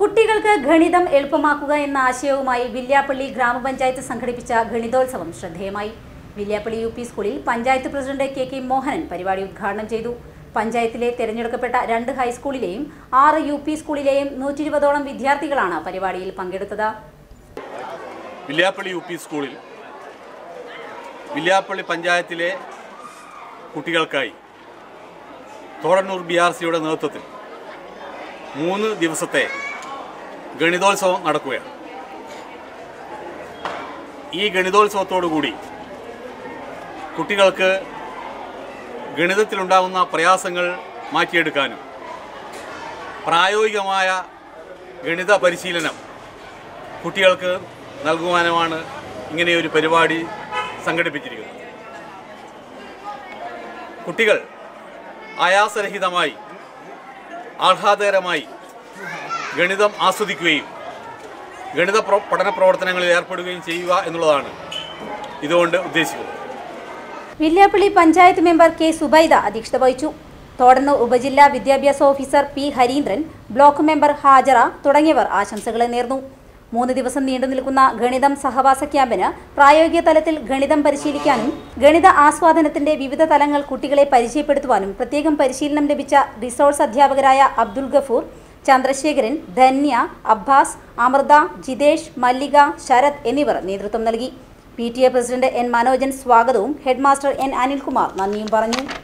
കുട്ടികൾക്ക് ഗണിതം എളുപ്പമാക്കുക എന്ന ആശയവുമായി വില്യാപ്പള്ളി ഗ്രാമപഞ്ചായത്ത് സംഘടിപ്പിച്ച ഗണിതോത്സവം ശ്രദ്ധേയമായി വില്യാപ്പള്ളി യു പി സ്കൂളിൽ panchayat president K K Mohanan പരിപാടി ഉദ്ഘാടനം ചെയ്തു പഞ്ചായത്തിലെ തെരഞ്ഞെടുക്കപ്പെട്ട രണ്ട് ഹൈസ്കൂളിലെയും ആറ് യു പി സ്കൂളിലെയും നൂറ്റി ഇരുപതോളം വിദ്യാർത്ഥികളാണ് പരിപാടിയിൽ പങ്കെടുത്തത് വില്യാപ്പള്ളി യു പി സ്കൂളിൽ വില്യാപ്പള്ളി പഞ്ചായത്തിലെ കുട്ടികൾക്കായി തോടന്നൂർ ബി ആർ സിയുടെ നേതൃത്വത്തിൽ മൂന്ന് ദിവസത്തെ ഗണിതോത്സവം നടക്കുകയാണ് ഈ ഗണിതോത്സവത്തോടുകൂടി കുട്ടികൾക്ക് ഗണിതത്തിലുണ്ടാകുന്ന പ്രയാസങ്ങൾ മാറ്റിയെടുക്കാനും പ്രായോഗികമായ ഗണിത പരിശീലനം കുട്ടികൾക്ക് നൽകുവാനുമാണ് ഇങ്ങനെയൊരു പരിപാടി സംഘടിപ്പിച്ചിരിക്കുന്നത് കുട്ടികൾ ആയാസരഹിതമായി ആഹ്ലാദകരമായി ഗണിതം ആസ്വദിക്കുകയും ഗണിത പ്ര- പഠന പ്രവർത്തനങ്ങളിൽ ഏർപ്പെടുകയും ചെയ്യുക എന്നുള്ളതാണ് ഇതുകൊണ്ട് ഉദ്ദേശിക്കുന്നത് വില്യാപ്പള്ളി പഞ്ചായത്ത് മെമ്പർ കെ സുബൈദ അധ്യക്ഷത വഹിച്ചു തോടന്നൂർ ഉപജില്ലാ വിദ്യാഭ്യാസ officer P Harindran block member Hajara തുടങ്ങിയവർ ആശംസകൾ നേർന്നു മൂന്ന് ദിവസം നീണ്ടു നിൽക്കുന്ന ഗണിതം സഹവാസ ക്യാമ്പിന് പ്രായോഗിക തലത്തിൽ ഗണിതം പരിശീലിക്കാനും ഗണിത ആസ്വാദനത്തിന്റെ വിവിധ തലങ്ങൾ കുട്ടികളെ പരിചയപ്പെടുത്തുവാനും പ്രത്യേകം പരിശീലനം ലഭിച്ച റിസോഴ്സ് അധ്യാപകരായ അബ്ദുൽ ഗഫൂർ ചന്ദ്രശേഖരൻ ധന്യ അബ്ബാസ് അമൃത ജിതേഷ് മല്ലിക ശരത് എന്നിവർ നേതൃത്വം നൽകി P T A president N Manojan സ്വാഗതവും ഹെഡ്മാസ്റ്റർ എൻ അനിൽകുമാർ നന്ദിയും പറഞ്ഞു